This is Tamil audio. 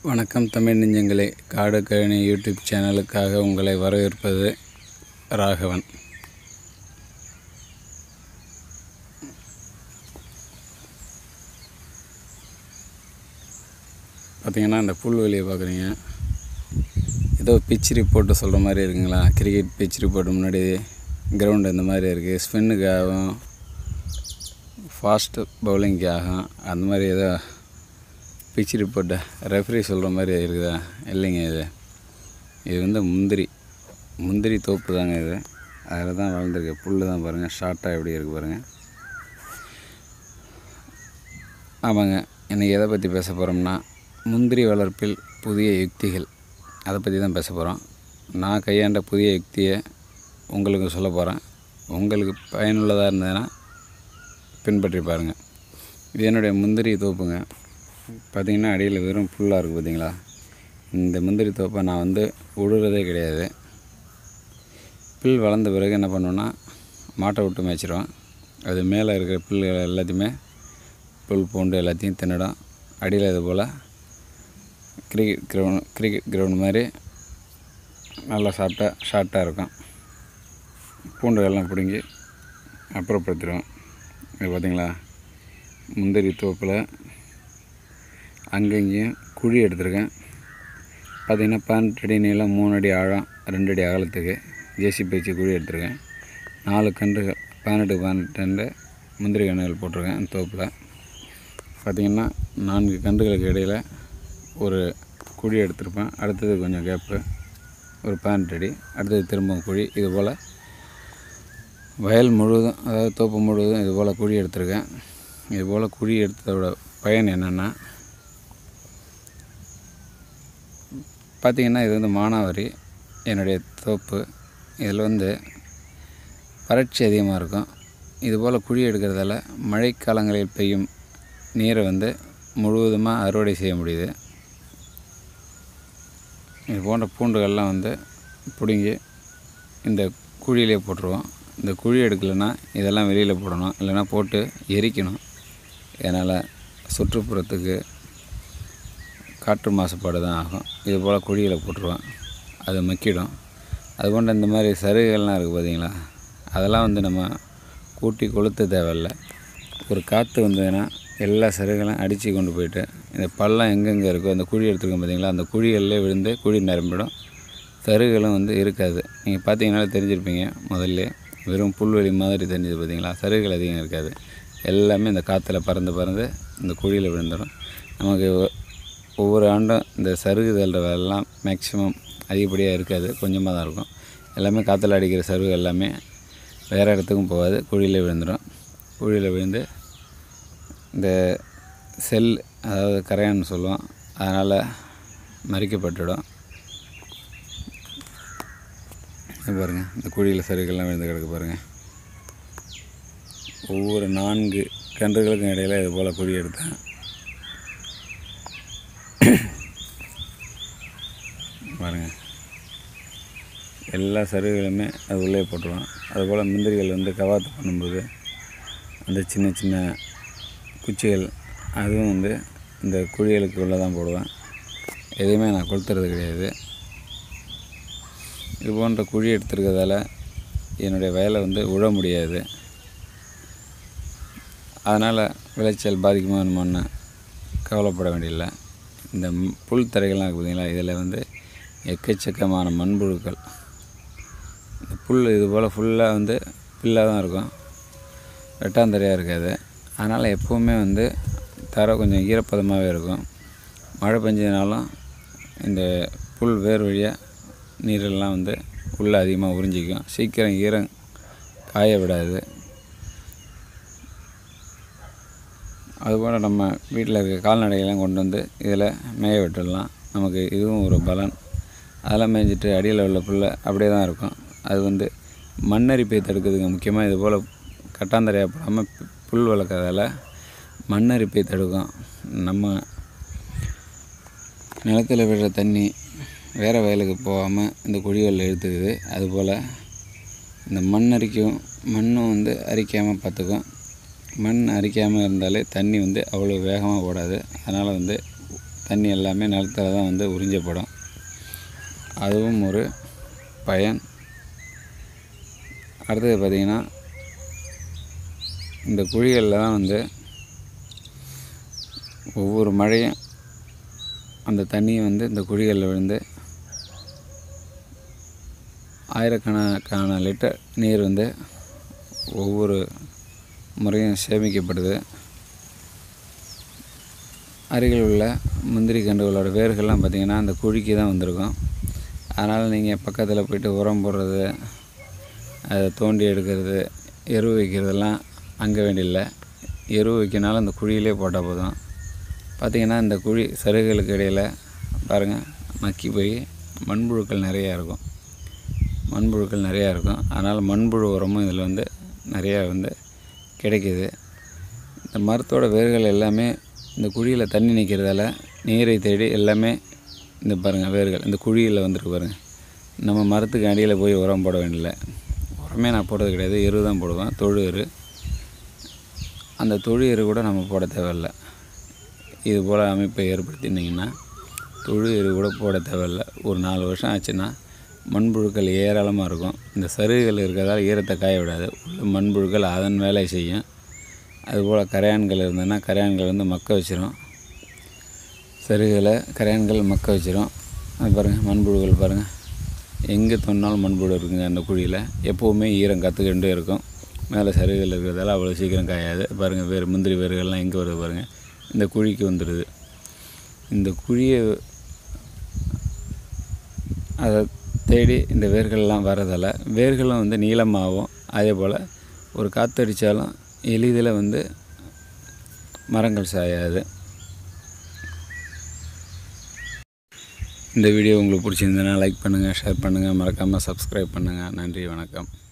வணக்கம் தமிழ் நெஞ்சங்களே காடு கழனி யூடியூப் சேனலுக்காக உங்களை வரவேற்பது ராகவன் பார்த்தீங்கன்னா இந்த புல்வெளியை பார்க்குறீங்க ஏதோ பிச் ரிப்போர்ட்டு சொல்கிற மாதிரி இருக்குங்களா கிரிக்கெட் பிச் ரிப்போர்ட் முன்னாடி கிரவுண்டு இந்த மாதிரி இருக்குது ஸ்பின்னுக்காகவும் ஃபாஸ்ட் பவுலிங்க்கு ஆகும் அந்த மாதிரி ஏதோ பிச் ரிப்போர்ட்டு ரெஃப்ரி சொல்கிற மாதிரி இருக்குதா இல்லைங்க இது இது வந்து முந்திரி முந்திரி தோப்பு தாங்க இது அதில் தான் வளர்ந்துருக்கு புல் தான் பாருங்கள் ஷார்ட்டாக எப்படி இருக்குது பாருங்கள் ஆமாங்க இன்றைக்கி எதை பற்றி பேச போகிறோம்னா முந்திரி வளர்ப்பில் புதிய யுக்திகள் அதை பற்றி தான் பேச போகிறோம் நான் கையாண்ட புதிய யுக்தியை உங்களுக்கு சொல்ல போகிறேன் உங்களுக்கு பயனுள்ளதாக இருந்ததுன்னா பின்பற்றி பாருங்கள் இது என்னுடைய முந்திரி தோப்புங்க பார்த்திங்கன்னா அடியில் வெறும் புல்லாக இருக்குது பார்த்தீங்களா இந்த முந்திரி தோப்பை நான் வந்து உழுறதே கிடையாது புல் வளர்ந்த பிறகு என்ன பண்ணுவேன்னா மாட்டை விட்டு மேய்ச்சிருவேன் அது மேலே இருக்கிற புல்கள் எல்லாத்தையுமே புல் பூண்டு எல்லாத்தையும் தின்னுடும் அடியில் இது போல் கிரிக்கெட் கிரவுண்ட் கிரிக்கெட் கிரவுண்ட் மாதிரி நல்லா சாப்பிட்டா ஷார்ட்டாக இருக்கும் பூண்டுகள்லாம் பிடுங்கி அப்புறப்படுத்திடுவேன் இது பார்த்தீங்களா முந்திரி தோப்பில் அங்கங்கேயும் குழி எடுத்திருக்கேன் பார்த்திங்கன்னா பன்னெண்டு அடி நீளம் மூணு அடி ஆழம் ரெண்டு அடி அகலத்துக்கு ஜேசி வச்சு குழி எடுத்திருக்கேன் நாலு கன்றுகள் பதினெட்டு பதினெட்டு முந்திரி கன்றுகள் போட்டிருக்கேன் அந்த தோப்பில் பார்த்திங்கன்னா நான்கு கன்றுகளுக்கு இடையில் ஒரு குழி எடுத்திருப்பேன் அடுத்தது கொஞ்சம் கேப்பு ஒரு பதினெட்டு அடி அடுத்தது திரும்ப குழி இது போல் வயல் முழுவதும் அதாவது தோப்பு முழுவதும் இது போல் குழி எடுத்திருக்கேன் இது போல் குழி எடுத்ததோட பயன் என்னென்னா பார்த்திங்கன்னா இது வந்து மானாவாரி என்னுடைய தோப்பு இதில் வந்து வறட்சி அதிகமாக இருக்கும் இது போல் குழி எடுக்கிறதால மழைக்காலங்களில் பெய்யும் நீரை வந்து முழுவதுமாக அறுவடை செய்ய முடியுது இது போன்ற பூண்டுகள்லாம் வந்து பிடுங்கி இந்த குழியிலே போட்டுருவோம் இந்த குழி எடுக்கலைன்னா இதெல்லாம் வெளியில் போடணும் இல்லைன்னா போட்டு எரிக்கணும் இதனால் சுற்றுப்புறத்துக்கு காற்று மாசுபாடு தான் ஆகும் இது போல் குழியில் போட்டுருவேன் அது மக்கிடும் அது போன்ற இந்த மாதிரி சருகுகள்லாம் இருக்குது பார்த்தீங்களா அதெல்லாம் வந்து நம்ம கூட்டி கொளுத்த தேவையில்ல ஒரு காற்று வந்ததுன்னா எல்லா சருகுகளும் அடித்து கொண்டு போயிட்டு இந்த பள்ளம் எங்கெங்கே இருக்கோ அந்த குழி எடுத்துருக்கோம் பார்த்தீங்களா அந்த குழிகளில் விழுந்து குழி நிரம்பிடும் சருகுகளும் வந்து இருக்காது நீங்கள் பார்த்தீங்கனாலே தெரிஞ்சிருப்பீங்க முதல்ல வெறும் புல்வெளி மாதிரி தெரிஞ்சது பார்த்தீங்களா சருகுகள் அதிகம் இருக்காது எல்லாமே இந்த காற்றுல பறந்து பறந்து இந்த குழியில் விழுந்துடும் நமக்கு ஒவ்வொரு ஆண்டும் இந்த சருகு தள்ளுற வேலைலாம் மேக்ஸிமம் அதிகப்படியாக இருக்காது கொஞ்சமாக தான் இருக்கும் எல்லாமே காற்றுல அடிக்கிற சருகு எல்லாமே வேறு இடத்துக்கும் போகாது குழியில் விழுந்துடும் குழியில் விழுந்து இந்த செல் அதாவது கரையான்னு சொல்லுவோம் அதனால் மறிக்கப்பட்டுடும் பாருங்கள் இந்த குழியில் சருகெல்லாம் விழுந்து கிடக்கு பாருங்கள் ஒவ்வொரு நான்கு கன்றுகளுக்கும் இடையில் இது போல் குழி எடுத்தேன் பாருங்கள் எல்லா சருகுகளுமே அது உள்ளே போட்டுருவோம் அதுபோல் முந்திரிகள் வந்து கவாத்து பண்ணும்போது அந்த சின்ன சின்ன குச்சிகள் அதுவும் வந்து இந்த குழிகளுக்கு உள்ளே தான் போடுவேன் எதுவுமே நான் கொளுத்துறது கிடையாது இது போன்ற குழி எடுத்துருக்கிறதால என்னுடைய வயலை வந்து உழ முடியாது அதனால் விளைச்சல் பாதிக்குமோ என்னமோன்னு கவலைப்பட வேண்டியதில்லை இந்த புல் தரைகள்லாம் இருக்குது பார்த்தீங்களா இதில் வந்து எக்கச்சக்கமான மண்புழுக்கள் இந்த புல் இது போல் ஃபுல்லாக வந்து பில்லாக தான் இருக்கும் வெட்டாந்தரையாக இருக்காது அதனால் எப்போவுமே வந்து தரை கொஞ்சம் ஈரப்பதமாகவே இருக்கும் மழை பெஞ்சதுனாலும் இந்த புல் வேர் வழியாக நீரெல்லாம் வந்து உள்ளே அதிகமாக உறிஞ்சிக்கும் சீக்கிரம் ஈரம் காய விடாது அதுபோல் நம்ம வீட்டில் இருக்க கால்நடைகள்லாம் கொண்டு வந்து இதில் மேய விட்டுடலாம் நமக்கு இதுவும் ஒரு பலன் அதெல்லாம் மேய்ஞ்சிட்டு அடியில் உள்ள புல்லை அப்படியே தான் இருக்கும் அது வந்து மண்ணரிப்பை தடுக்குதுங்க முக்கியமாக இது போல் கட்டாந்தரையாக போடாமல் புல் வளர்க்குறதால மண்ணரிப்பை தடுக்கும் நம்ம நிலத்தில் விடுற தண்ணி வேறு வயலுக்கு போகாமல் இந்த குழிகளில் எடுத்துக்குது அதுபோல் இந்த மண் அரிக்கும் மண்ணும் வந்து அரிக்காமல் பார்த்துக்கும் மண் அரிக்காமல் இருந்தாலே தண்ணி வந்து அவ்வளோ வேகமாக ஓடாது அதனால் வந்து தண்ணி எல்லாமே நிலத்துல தான் வந்து உறிஞ்சப்படும் அதுவும் ஒரு பயன் அடுத்தது பார்த்திங்கன்னா இந்த குழிகளில் தான் வந்து ஒவ்வொரு மழையும் அந்த தண்ணியை வந்து இந்த குழிகளில் விழுந்து ஆயிரக்கணக்கான லிட்டர் நீர் வந்து ஒவ்வொரு முறையும் சேமிக்கப்படுது அருகில் உள்ள முந்திரி கன்றுகளோட வேர்கள்லாம் பார்த்திங்கன்னா அந்த குழிக்கு தான் வந்திருக்கும் அதனால் நீங்கள் பக்கத்தில் போயிட்டு உரம் போடுறது அதை தோண்டி எடுக்கிறது எரு வைக்கிறதெல்லாம் அங்கே வேண்டியில்லை எரு வைக்கனாலும் அந்த குழியிலே போட்டால் போதும் பார்த்திங்கன்னா இந்த குழி சருகுகளுக்கு இடையில் பாருங்கள் மக்கி போய் மண்புழுக்கள் நிறையா இருக்கும் மண்புழுக்கள் நிறையா இருக்கும் அதனால் மண்புழு உரமும் இதில் வந்து நிறையா வந்து கிடைக்கிது இந்த மரத்தோட வேர்கள் எல்லாமே இந்த குழியில் தண்ணி நிற்கிறதால நீரை தேடி எல்லாமே இந்த பாருங்கள் வேர்கள் இந்த குழியில் வந்துருக்கு பாருங்கள் நம்ம மரத்துக்கு அடியில் போய் உரம் போட வேண்டியதில்லை உரமே நான் போடுறது கிடையாது எரு தான் போடுவேன் தொழு எரு அந்த தொழு எரு கூட நம்ம போட தேவையில்ல இது போல் அமைப்பை ஏற்படுத்தினீங்கன்னா தொழு எரு கூட போட தேவையில்ல ஒரு நாலு வருஷம் ஆச்சுன்னா மண்புழுக்கள் ஏராளமாக இருக்கும் இந்த சருகுகள் இருக்கிறதால ஈரத்தை காய விடாது உள்ள மண்புழுக்கள் அதன் வேலையை செய்யும் அதுபோல் கரையான்கள் இருந்ததுன்னா கரையான்கள் வந்து மக்க வச்சிரும் சருகுகளை கரையான்கள் மக்க வச்சிரும் அது பாருங்கள் மண்புழுக்கள் பாருங்கள் எங்கே தோண்டினாலும் மண்புழு இருக்குங்க அந்த குழியில் எப்போவுமே ஈரம் கற்றுக்கிட்டே இருக்கும் மேலே சருகுகள் இருக்கிறதால அவ்வளோ சீக்கிரம் காயாது பாருங்கள் வேறு முந்திரி வேர்கள்லாம் எங்கே வருது பாருங்கள் இந்த குழிக்கு வந்துடுது இந்த குழியை அதை தேடி இந்த வேர்கள்லாம் வர்றதால வேர்களும் வந்து நீளமாகவும் அதே போல் ஒரு காற்றடித்தாலும் எளிதில் வந்து மரங்கள் சாயாது இந்த வீடியோ உங்களுக்கு பிடிச்சிருந்ததுன்னா லைக் பண்ணுங்கள் ஷேர் பண்ணுங்கள் மறக்காமல் சப்ஸ்கிரைப் பண்ணுங்கள் நன்றி வணக்கம்